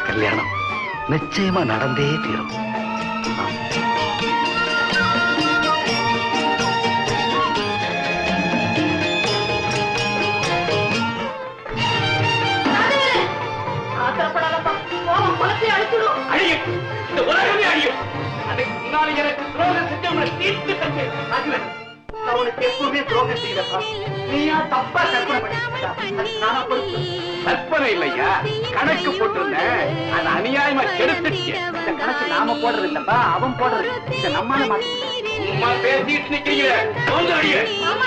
கல்யாணம் நிச்சயமா நடந்தே தீரும் ஆம். அழியும் இந்த உலகமே அழியும் அதுக்கு முன்னால எனக்கு துரோகம் செஞ்சவங்களை தீர்த்து கட்டு ராஜுவன் நான் உனக்கு எப்பவுமே துரோகம் செய்யலப்பா நீயா தப்பா கற்பனை பண்ணிட்டா அதுக்கு நானா பொறுப்பு கற்பனை இல்லையா கணக்கு போட்டிருந்தேன் அது அநியாயமா கெடுத்துச்சு இந்த கணக்கு நாம போடுறது இல்லப்பா அவன் போடுறது இத நம்மால மாத்தி சும்மா பேசிட்டு நிக்கிறீங்க வந்து அடியே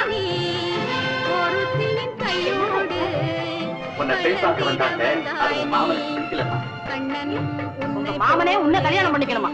உன்னை பெண் பார்க்க வந்தாங்க அது உன் மாமனுக்கு பிடிக்கலமா உங்க மாமனே உன்னை கல்யாணம் பண்ணிக்கணுமா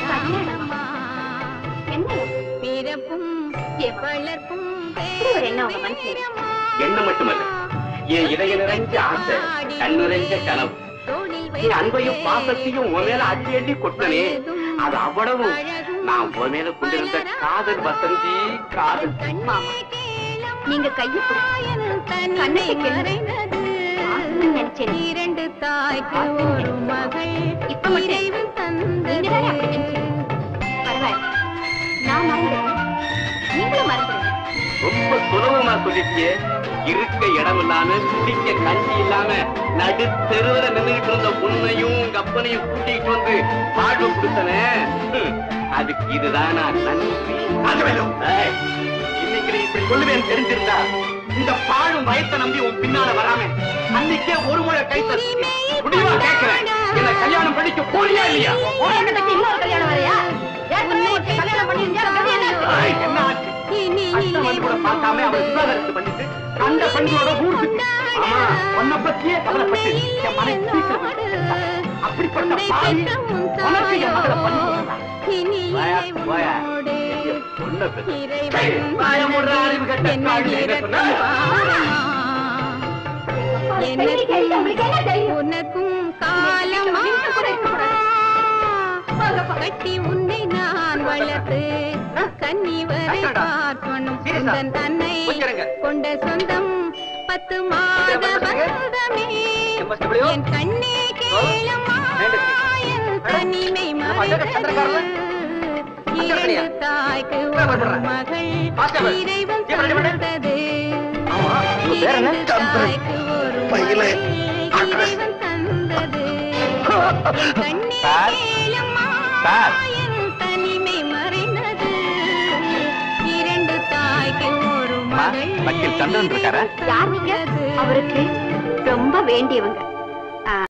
பிறப்பும் எவ்வளர்ப்பும் என்ன உங்க மனசுல என்ன மட்டுமல்ல என் இதய நிறைஞ்ச ஆசை கண் நிறைஞ்ச கனவு என் அன்பையும் பாசத்தையும் உன் மேல அள்ளி அள்ளி கொட்டனே அது அவ்வளவு நான் உன் மேல கொண்டிருந்த காதல் வசந்தி காதல் மாமா நீங்க கையை கண்ணை நினைச்சேன் இரண்டு தாய்க்கு ஒரு மகள் இப்ப மட்டும் இறைவன் நீங்க தானே அப்படி நினைச்சீங்க பரவாயில்ல நான் மறந்துடுறேன் நீங்களும் மறந்துடுங்க ரொம்ப சுலபமா சொல்லிட்டியே இருக்க இடம் இல்லாம குடிக்க கஞ்சி இல்லாம நடு தெருவுல நின்றுட்டு இருந்த உன்னையும் உங்க அப்பனையும் கூட்டிட்டு வந்து வாழ்வு கொடுத்தனே ஹம், அதுக்கு இதுதான் நான் நன்றி ஏய், இன்னைக்கு நீ இப்படி சொல்லுவேன் தெரிஞ்சிருந்தா இந்த பாழும் வயத்தை நம்பி உன் பின்னால வராம அன்னைக்கே ஒரு முறை கை தட்டி முடிவா கேட்கிறேன் என்ன கல்யாணம் படிக்க போறியா இல்லையா உனக்கு இன்னொரு கல்யாணம் வரையா ஏற்கனவே ஒருத்தன் கல்யாணம் பண்ணியிருந்தா கதை என்ன ஏய், என்ன ஆச்சு அஷ்டம் வந்து கூட பார்க்காம அவளை விவாகரத்து பண்ணிட்டு அந்த பெண்களோட ஊர் சுத்தி ஆமா உன்னை பத்தியே கவலைப்பட்டு என் மனை சீக்கிரம் செத்தா. அப்படிப்பட்ட பாவி உனக்கு என் மகளை பண்ணி கொடுத்தா. வாயா, வாயா. என் பொண்ணை பெத்து. சரி, வாய மூடுற அறிவு கெட்ட காளி, என்ன சொன்ன? உனக்கும் காலமா கட்டி உன்னை நான் வளர்த்து கன்னி வரை பார்க்கணும் உந்தன் தன்னை கொண்ட சொந்தம் பத்து மாத பந்தமே என் கண்ணே கேளம்மா என் தனிமை மறைந்தது இரண்டு தாய்க்கு ஒரு மகள் இறைவன் தந்தது இரண்டு தாய்க்கு ஒரு பையலே. மகள் இறைவன் தந்தது என் கண்ணே சார். கேளம்மா சார். என் தனிமை மறைந்தது இரண்டு தாய்க்கு ஒரு அம்மா, மகள் வக்கீல் சந்திரன் இருக்காரா? யார் நீங்க? அவருக்கு ரொம்ப வேண்டியவங்க